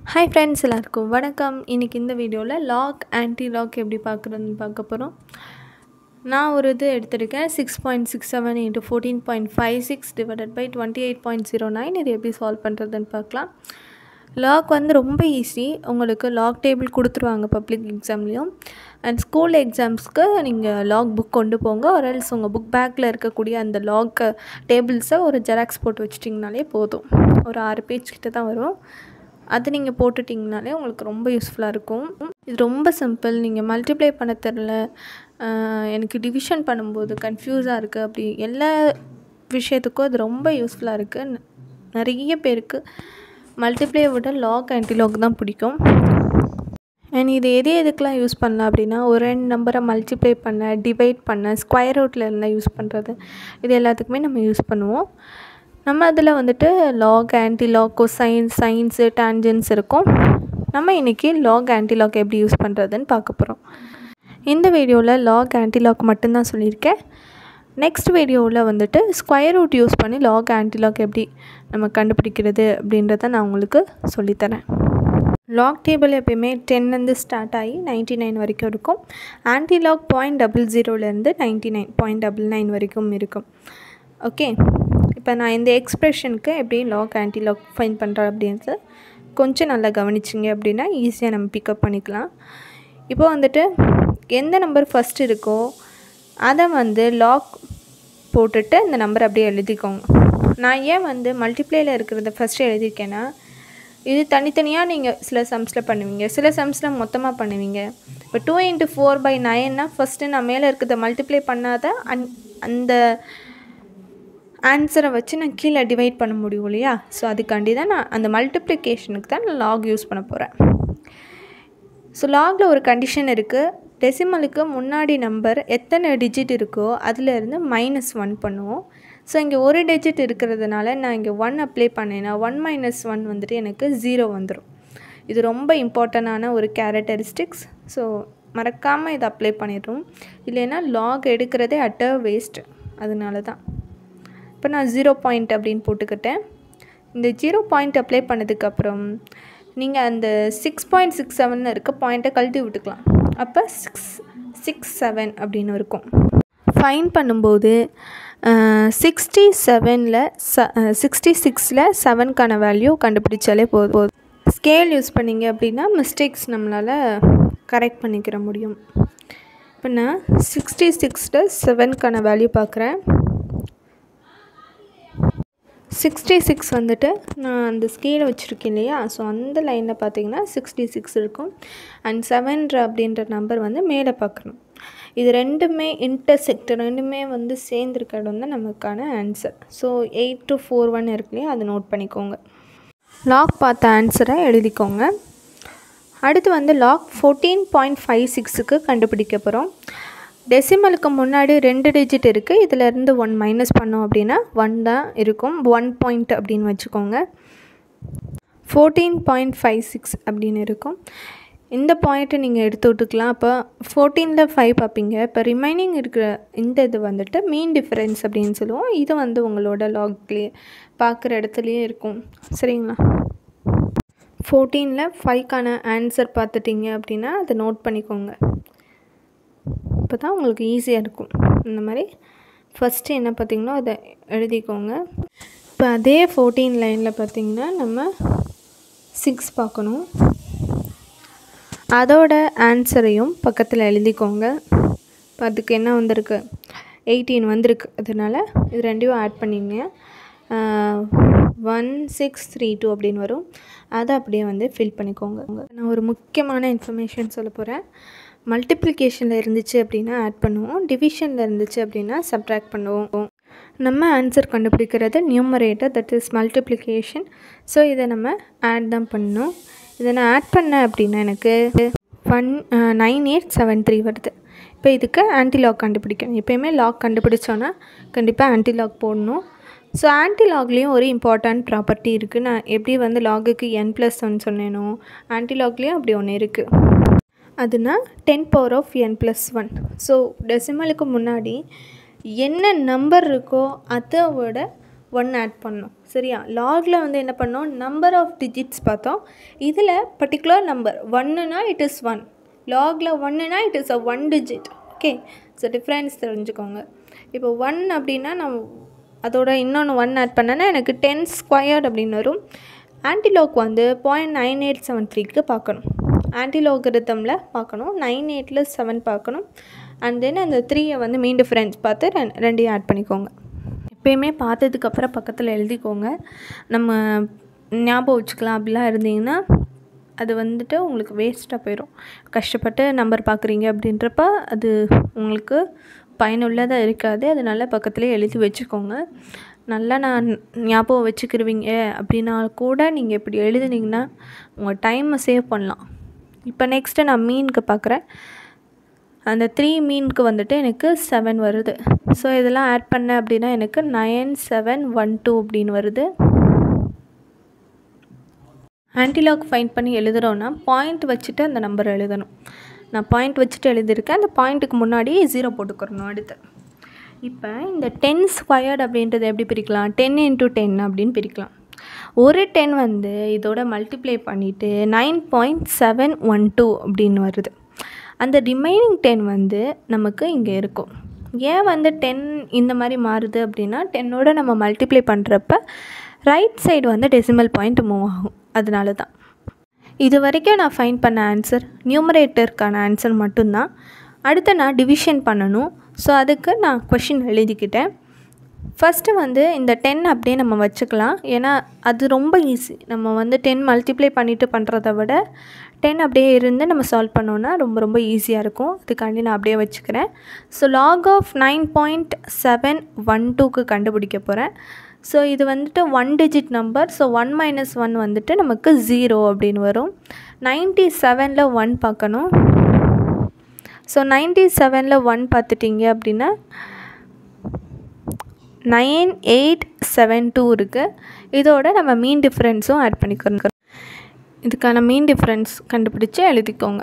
Hi friends எல்லாருக்கும் வணக்கம் இன்றைக்கி இந்த வீடியோவில் லாக் ஆன்டி லாக் எப்படி பார்க்குறதுன்னு பார்க்க போகிறோம் நான் ஒரு இது எடுத்திருக்கேன் six point six seven into fourteen point five six divided by twenty eight point zero nine இது எப்படி சால்வ் பண்ணுறதுன்னு பார்க்கலாம் லாக் வந்து ரொம்ப ஈஸி உங்களுக்கு லாக் டேபிள் கொடுத்துருவாங்க பப்ளிக் எக்ஸாம்லேயும் அண்ட் ஸ்கூல் எக்ஸாம்ஸ்க்கு நீங்கள் லாக் புக் கொண்டு போங்க ஒரு எல்ஸ் உங்கள் புக் பேக்கில் இருக்கக்கூடிய அந்த லாக் டேபிள்ஸை ஒரு ஜெராக்ஸ் போட்டு வச்சிட்டிங்கனாலே போதும் ஒரு ஆறு பேஜ் கிட்ட தான் வரும் அது நீங்கள் போட்டுட்டிங்கனாலே உங்களுக்கு ரொம்ப யூஸ்ஃபுல்லாக இருக்கும் இது ரொம்ப சிம்பிள் நீங்கள் மல்டிப்ளை பண்ண தெரில எனக்கு டிவிஷன் பண்ணும்போது கன்ஃபியூஸாக இருக்குது அப்படி எல்லா விஷயத்துக்கும் அது ரொம்ப யூஸ்ஃபுல்லாக இருக்குது நிறைய பேருக்கு மல்டிப்ளை விட லாக் ஆன்டி லாக் தான் பிடிக்கும் அண்ட் இது எது எதுக்கெலாம் யூஸ் பண்ணலாம் அப்படின்னா ஒரு ரெண்டு நம்பரை மல்டிப்ளை பண்ண டிவைட் பண்ண ஸ்கொயர் ரூட்டில் இருந்தால் யூஸ் பண்ணுறது இது எல்லாத்துக்குமே நம்ம யூஸ் பண்ணுவோம் நம்ம அதில் வந்துட்டு log anti log cosines sines tangents இருக்கும் நம்ம இன்றைக்கி லாக் ஆன்டி லாக் எப்படி யூஸ் பண்ணுறதுன்னு பார்க்க போகிறோம் இந்த வீடியோவில் லாக் ஆன்டி லாக் மட்டும்தான் சொல்லியிருக்கேன் நெக்ஸ்ட் வீடியோவில் வந்துட்டு ஸ்கொயர் ரூட் யூஸ் பண்ணி லாக் ஆன்டி லாக் எப்படி நம்ம கண்டுபிடிக்கிறது அப்படின்றத நான் உங்களுக்கு சொல்லித்தரேன் லாக் டேபிள் எப்பயுமே டென்லேருந்து ஸ்டார்ட் ஆகி நைன்ட்டி நைன் வரைக்கும் இருக்கும் ஆன்டி லாக் பாயிண்ட் டபுள் ஜீரோலேருந்து ninety nine point double nine வரைக்கும் இருக்கும் ஓகே இப்போ நான் இந்த எக்ஸ்ப்ரெஷனுக்கு எப்படி லாக் ஆன்டி லாக் ஃபைன் பண்ணுறேன் அப்படின்றது கொஞ்சம் நல்லா கவனிச்சிங்க அப்படின்னா ஈஸியாக நம்ம பிக்கப் பண்ணிக்கலாம் இப்போ வந்துட்டு எந்த நம்பர் ஃபஸ்ட் இருக்கோ அதை வந்து லாக் போட்டுட்டு இந்த நம்பர் அப்படியே எழுதிக்கோங்க நான் ஏன் வந்து மல்டிப்ளேயில் இருக்கிறத ஃபஸ்ட்டு எழுதியிருக்கேன்னா இது தனித்தனியாக நீங்கள் சில சம்ஸில் பண்ணுவீங்க சில சம்ஸில் மொத்தமாக பண்ணுவீங்க இப்போ டூ இன்ட்டு ஃபோர் பை நைன்னா ஃபஸ்ட்டு நான் மேலே இருக்கிறத மல்டிப்ளை பண்ணாத அந் அந்த ஆன்சரை வச்சு நான் கீழே டிவைட் பண்ண முடியும் இல்லையா ஸோ அதுக்காண்டி தான் நான் அந்த மல்டிப்ளிகேஷனுக்கு தான் நான் லாக் யூஸ் பண்ண போகிறேன் ஸோ லாகில் ஒரு கண்டிஷன் இருக்குது டெசிமலுக்கு முன்னாடி நம்பர் எத்தனை டிஜிட் இருக்கோ அதிலேருந்து மைனஸ் ஒன் பண்ணுவோம் ஸோ இங்கே ஒரு டிஜிட் இருக்கிறதுனால நான் இங்கே ஒன் அப்ளை பண்ணேன்னா ஒன் மைனஸ் ஒன் வந்துட்டு எனக்கு ஜீரோ வந்துடும் இது ரொம்ப இம்பார்ட்டண்டான ஒரு கேரக்டரிஸ்டிக்ஸ் ஸோ மறக்காமல் இதை அப்ளை பண்ணிடுறோம் இல்லைன்னா லாக் எடுக்கிறதே அட்ட வேஸ்ட் அதனால தான் இப்போ நான் ஜீரோ பாயிண்ட் அப்படின்னு போட்டுக்கிட்டேன் இந்த ஜீரோ பாயிண்ட் அப்ளை பண்ணதுக்கப்புறம் நீங்கள் அந்த சிக்ஸ் பாயிண்ட் சிக்ஸ் செவனில் இருக்க பாயிண்ட்டை கழட்டி விட்டுக்கலாம் அப்போ சிக்ஸ் சிக்ஸ் செவன் அப்படின்னு இருக்கும் ஃபைன் பண்ணும்போது சிக்ஸ்டி செவனில் ச சிக்ஸ்டி சிக்ஸில் செவனுக்கான வேல்யூ கண்டுபிடிச்சாலே போதும் ஸ்கேல் யூஸ் பண்ணிங்க அப்படின்னா மிஸ்டேக்ஸ் நம்மளால் கரெக்ட் பண்ணிக்கிற முடியும் இப்போ நான் சிக்ஸ்டி சிக்ஸில் செவனுக்கான வேல்யூ பார்க்குறேன் சிக்ஸ்டி சிக்ஸ் வந்துட்டு நான் அந்த ஸ்கேலை வச்சுருக்கேன் இல்லையா ஸோ அந்த லைனில் பார்த்தீங்கன்னா சிக்ஸ்டி சிக்ஸ் இருக்கும் அண்ட் செவன்ற அப்படின்ற நம்பர் வந்து மேலே பார்க்கணும் இது ரெண்டுமே இன்டர்செக்ட் ரெண்டுமே வந்து சேர்ந்துருக்க இடம் தான் நமக்கான answer so eight two four one இருக்கு இல்லையா அதை நோட் பண்ணிக்கோங்க லாக் பார்த்த ஆன்சரை எழுதிக்கோங்க அடுத்து வந்து லாக் ஃபோர்டீன் பாயிண்ட் ஃபைவ் சிக்ஸுக்கு கண்டுபிடிக்க போகிறோம் டெசிமலுக்கு முன்னாடி ரெண்டு டிஜிட் இருக்குது இதிலேருந்து ஒன் மைனஸ் பண்ணோம் அப்படின்னா ஒன் தான் இருக்கும் ஒன் பாயிண்ட் அப்படின்னு வச்சுக்கோங்க ஃபோர்டீன் பாயிண்ட் ஃபைவ் சிக்ஸ் அப்படின்னு இருக்கும் இந்த பாயிண்ட்டை நீங்கள் எடுத்து விட்டுக்கலாம் அப்போ ஃபோர்டீனில் ஃபைவ் பார்ப்பீங்க இப்போ ரிமைனிங் இருக்கிற இந்த இது வந்துட்டு மீன் டிஃப்ரென்ஸ் அப்படின்னு சொல்லுவோம் இது வந்து உங்களோட லாக்லேயே பார்க்குற இடத்துலையே இருக்கும் சரிங்களா ஃபோர்டீனில் ஃபைவ்க்கான ஆன்சர் பார்த்துட்டிங்க அப்படின்னா அதை நோட் பண்ணிக்கோங்க அப்போ தான் உங்களுக்கு ஈஸியாக இருக்கும் இந்த மாதிரி ஃபஸ்ட்டு என்ன பார்த்திங்கன்னா அதை எழுதிக்கோங்க இப்போ அதே ஃபோர்டீன் லைனில் பார்த்திங்கன்னா நம்ம சிக்ஸ் பார்க்கணும் அதோட ஆன்சரையும் பக்கத்தில் எழுதிக்கோங்க இப்போ அதுக்கு என்ன வந்திருக்கு எயிட்டீன் வந்திருக்கு அதனால் இது ரெண்டையும் ஆட் பண்ணிங்க ஒன் சிக்ஸ் த்ரீ டூ அப்படின்னு வரும் அதை அப்படியே வந்து ஃபில் பண்ணிக்கோங்க நான் ஒரு முக்கியமான இன்ஃபர்மேஷன் சொல்ல போகிறேன் மல்டிப்ளிகேஷனில் இருந்துச்சு அப்படின்னா ஆட் பண்ணுவோம் டிவிஷனில் இருந்துச்சு அப்படின்னா சப்ட்ராக்ட் பண்ணுவோம் நம்ம ஆன்சர் கண்டுபிடிக்கிறது numerator that is multiplication so இதை நம்ம ஆட் தான் பண்ணணும் இதை நான் ஆட் பண்ணேன் அப்படின்னா எனக்கு one nine eight seven three வருது இப்போ இதுக்கு ஆன்டி லாக் கண்டுபிடிக்கணும் எப்போயுமே லாக் கண்டுபிடிச்சோன்னா கண்டிப்பாக ஆன்டி லாக் போடணும் ஸோ ஆன்டி லாக்லேயும் ஒரு இம்பார்ட்டண்ட் ப்ராப்பர்ட்டி இருக்குது நான் எப்படி வந்து லாகுக்கு என் ப்ளஸ் ஒன் சொன்னேனோ ஆன்டி லாக்லேயும் அப்படி ஒன்று இருக்குது அதுனா ten power of n plus one so டெசிமலுக்கு முன்னாடி என்ன நம்பர் இருக்கோ அதை விட ஒன் ஆட் பண்ணோம் சரியா லாகில் வந்து என்ன பண்ணோம் நம்பர் ஆஃப் டிஜிட்ஸ் பார்த்தோம் இதில் பர்டிகுலர் நம்பர் ஒன்றுனா இட் இஸ் ஒன் லாகில் ஒன்றுனா it is a one digit okay so difference தெரிஞ்சுக்கோங்க இப்போ ஒன் அப்படின்னா நான் அதோட இன்னொன்று ஒன் ஆட் பண்ணேன்னா எனக்கு டென் ஸ்கொயர்ட் அப்படின்னு வரும் ஆன்டிலாக் வந்து பாயிண்ட் நைன் எயிட் செவன் த்ரீக்கு பார்க்கணும் ஆன்டிலோகரித்தமில் பார்க்கணும் நைன் எயிட்டில் செவன் பார்க்கணும் அண்ட் தென் அந்த த்ரீயை வந்து மீன் டிஃப்ரென்ஸ் பார்த்து ரெண் ரெண்டையும் ஆட் பண்ணிக்கோங்க எப்பயுமே பார்த்ததுக்கப்புறம் பக்கத்தில் எழுதிக்கோங்க நம்ம ஞாபகம் வச்சுக்கலாம் அப்படிலாம் இருந்தீங்கன்னா அது வந்துட்டு உங்களுக்கு வேஸ்ட்டாக போயிடும் கஷ்டப்பட்டு நம்பர் பார்க்குறீங்க அப்படின்றப்ப அது உங்களுக்கு பயனுள்ளதாக இருக்காது அதனால பக்கத்துலேயே எழுதி வச்சுக்கோங்க நல்லா நான் ஞாபகம் வச்சுக்கிருவீங்க அப்படின்னா கூட நீங்கள் இப்படி எழுதுனீங்கன்னா உங்கள் டைமை சேவ் பண்ணலாம் இப்போ நெக்ஸ்ட்டு நான் மீனுக்கு பார்க்குறேன் அந்த த்ரீ மீனுக்கு வந்துட்டு எனக்கு செவன் வருது ஸோ இதெல்லாம் ஆட் பண்ணேன் அப்படின்னா எனக்கு நயன் செவன் ஒன் டூ அப்படின்னு வருது ஆன்டிலாக் ஃபைண்ட் பண்ணி எழுதுகிறோன்னா பாயிண்ட் வச்சுட்டு அந்த நம்பர் எழுதணும் நான் பாயிண்ட் வச்சுட்டு எழுதியிருக்கேன் அந்த பாயிண்ட்டுக்கு முன்னாடி ஜீரோ போட்டுக்கிறணும் அடுத்து இப்போ இந்த டென் ஸ்கொயர்டு அப்படின்றத எப்படி பிரிக்கலாம் டென் இன்ட்டு டென் அப்படின்னு பிரிக்கலாம் ஒரு டென் வந்து இதோட மல்டிப்ளை பண்ணிவிட்டு nine point seven one two அப்படின்னு வருது அந்த ரிமைனிங் டென் வந்து நமக்கு இங்கே இருக்கும் ஏன் வந்து டென் இந்த மாதிரி மாறுது அப்படின்னா டென்னோட நம்ம மல்டிப்ளை பண்ணுறப்ப ரைட் சைடு வந்து டெசிமல் பாயிண்ட் மூவ் ஆகும் அதனால தான் இது வரைக்கும் நான் ஃபைன் பண்ண ஆன்சர் நியூமரேட்டருக்கான ஆன்சர் மட்டும்தான் அடுத்து நான் டிவிஷன் பண்ணணும் ஸோ அதுக்கு நான் கொஷின் எழுதிக்கிட்டேன் ஃபஸ்ட்டு வந்து இந்த டென் அப்படியே நம்ம வச்சுக்கலாம் ஏன்னா அது ரொம்ப ஈஸி நம்ம வந்து டென் மல்டிப்ளை பண்ணிவிட்டு பண்ணுறத விட டென் அப்படியே இருந்து நம்ம சால்வ் பண்ணோன்னா ரொம்ப ரொம்ப ஈஸியாக இருக்கும் அதுக்காண்டி நான் அப்படியே வச்சுக்கிறேன் so log of nine point seven one டூக்கு கண்டுபிடிக்க போகிறேன் ஸோ இது வந்துட்டு one digit number so one minus one வந்துட்டு நமக்கு ஜீரோ அப்படின்னு வரும் நைன்ட்டி செவனில் ஒன் பார்க்கணும் ஸோ நைன்ட்டி செவனில் ஒன் பார்த்துட்டிங்க அப்படின்னா நைன் எயிட் செவன் டூ இருக்குது இதோட நம்ம மீன் டிஃப்ரென்ஸும் ஆட் பண்ணிக்கணும் இதுக்கான மீன் டிஃப்ரென்ஸ் கண்டுபிடிச்சி எழுதிக்கோங்க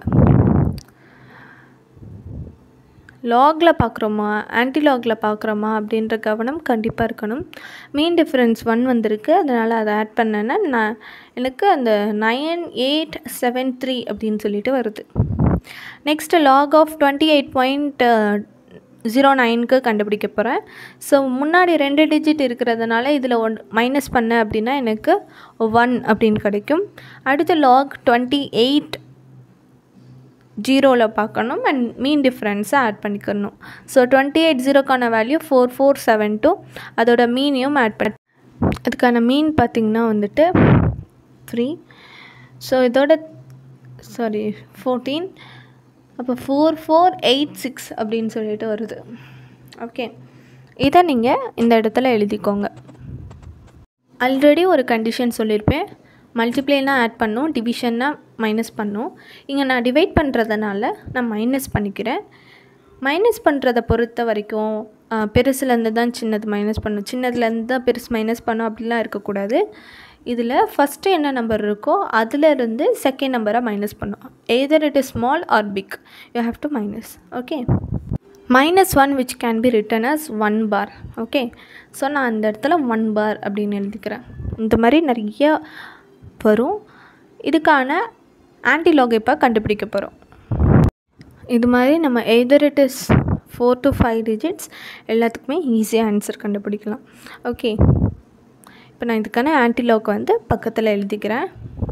லாகில் பார்க்குறோமா ஆன்டிலாகில் பார்க்குறோமா அப்படின்ற கவனம் கண்டிப்பாக இருக்கணும் மீன் டிஃப்ரென்ஸ் ஒன் வந்திருக்கு அதனால் அதை ஆட் பண்ணேன்னா நான் எனக்கு அந்த நயன் எயிட் செவன் த்ரீ அப்படின்னு சொல்லிட்டு வருது next log of twenty eight point zero நைனுக்கு கண்டுபிடிக்க போகிறேன் ஸோ முன்னாடி ரெண்டு டிஜிட் இருக்கிறதுனால இதில் ஒன் மைனஸ் பண்ணேன் அப்படின்னா எனக்கு ஒன் அப்படின்னு கிடைக்கும் அடுத்து லாக் டுவெண்ட்டி எயிட் ஜீரோவில் பார்க்கணும் அண்ட் மீன் டிஃப்ரென்ஸை ஆட் பண்ணிக்கணும் ஸோ டுவெண்ட்டி எயிட் ஜீரோக்கான value four four seven two அதோட மீனையும் ஆட் பண்ண அதுக்கான மீன் பார்த்திங்கன்னா வந்துட்டு த்ரீ ஸோ இதோட சாரி ஃபோர்டீன் அப்போ ஃபோர் ஃபோர் எயிட் சிக்ஸ் அப்படின்னு சொல்லிட்டு வருது ஓகே இதை நீங்கள் இந்த இடத்துல எழுதிக்கோங்க ஆல்ரெடி ஒரு கண்டிஷன் சொல்லியிருப்பேன் மல்டிப்ளைனா ஆட் பண்ணும் டிவிஷன்னா மைனஸ் பண்ணும் இங்கே நான் டிவைட் பண்ணுறதுனால நான் மைனஸ் பண்ணிக்கிறேன் மைனஸ் பண்ணுறத பொறுத்த வரைக்கும் பெருசுலேருந்து தான் சின்னது மைனஸ் பண்ணும் சின்னதுலேருந்து தான் பெருசு மைனஸ் பண்ணும் அப்படிலாம் இருக்கக்கூடாது இதில் ஃபஸ்ட்டு என்ன நம்பர் இருக்கோ அதிலிருந்து செகண்ட் நம்பரை மைனஸ் பண்ணும் either it is small or big you have to minus okay minus one which can be written as one bar okay so நான் அந்த இடத்துல ஒன் பார் அப்படின்னு எழுதிக்கிறேன் இந்த மாதிரி நிறைய வரும் இதுக்கான ஆன்டிலாக் இப்போ கண்டுபிடிக்க போகிறோம் இது மாதிரி நம்ம either it is four to five digits எல்லாத்துக்குமே ஈஸியாக ஆன்சர் கண்டுபிடிக்கலாம் ஓகே இப்போ நான் இதுக்கான ஆன்டிலாக் வந்து பக்கத்தில் எழுதிக்கிறேன்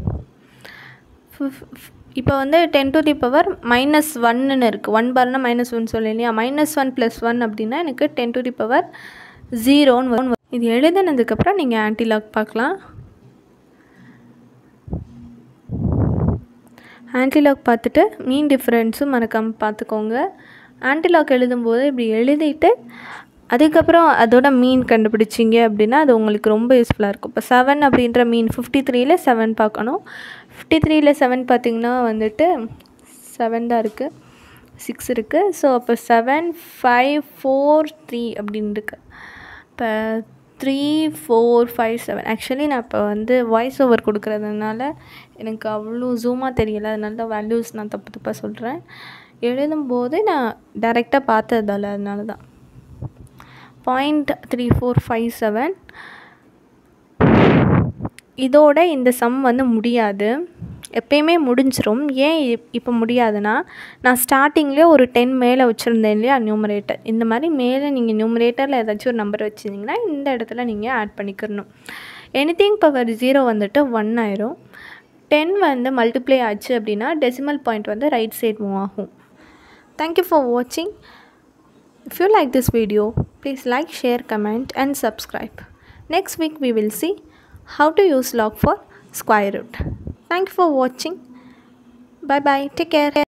இப்போ வந்து ten to the power minus ஒன்னு இருக்குது ஒன் பார்னால் மைனஸ் ஒன் சொல்லி இல்லையா மைனஸ் ஒன் ப்ளஸ் ஒன் அப்படின்னா எனக்கு டென் டு தி பவர் ஜீரோன்னு வரும் இது எழுதுனதுக்கப்புறம் நீங்கள் ஆன்டிலாக் பார்க்கலாம் ஆன்டிலாக் பார்த்துட்டு மீன் டிஃப்ரென்ஸும் மறக்காமல் பார்த்துக்கோங்க ஆன்டிலாக் எழுதும்போது இப்படி எழுதிட்டு அதுக்கப்புறம் அதோட மீன் கண்டுபிடிச்சிங்க அப்படின்னா அது உங்களுக்கு ரொம்ப யூஸ்ஃபுல்லாக இருக்கும் இப்போ செவன் அப்படின்ற மீன் ஃபிஃப்டி த்ரீல செவன் பார்க்கணும் ஃபிஃப்டி த்ரீல செவன் பார்த்திங்கன்னா வந்துட்டு செவன் தான் இருக்குது சிக்ஸ் இருக்குது ஸோ அப்போ செவன் ஃபைவ் ஃபோர் த்ரீ அப்படின்னு இருக்குது இப்போ three four five seven actually நான் இப்போ வந்து வாய்ஸ் ஓவர் கொடுக்குறதுனால எனக்கு அவ்வளோ ஜூமாக தெரியல அதனால தான் வேல்யூஸ் நான் தப்பு தப்பாக சொல்கிறேன் எழுதும்போது நான் டைரெக்டாக பார்த்ததால அதனால தான் point three four five seven இதோட இந்த சம் வந்து முடியாது எப்பயுமே முடிஞ்சிரும் ஏன் இப் இப்போ முடியாதுன்னா நான் ஸ்டார்டிங்லேயே ஒரு டென் மேலே வச்சுருந்தேன் இல்லையா நியூமரேட்டர் இந்த மாதிரி மேலே நீங்கள் நியூமரேட்டரில் ஏதாச்சும் ஒரு நம்பர் வச்சுருந்தீங்கன்னா இந்த இடத்துல நீங்கள் ஆட் பண்ணிக்கிறணும் எனிதிங் பவர் ஜீரோ வந்துட்டு ஒன் ஆயிரும் டென் வந்து மல்டிப்ளை ஆச்சு அப்படின்னா டெசிமல் பாயிண்ட் வந்து ரைட் சைட் மூவ் ஆகும் தேங்க்யூ ஃபார் வாட்சிங் If you like this video, please like, share, comment and subscribe. Next week we will see how to use log for square root. Thank you for watching. Bye bye. Take care.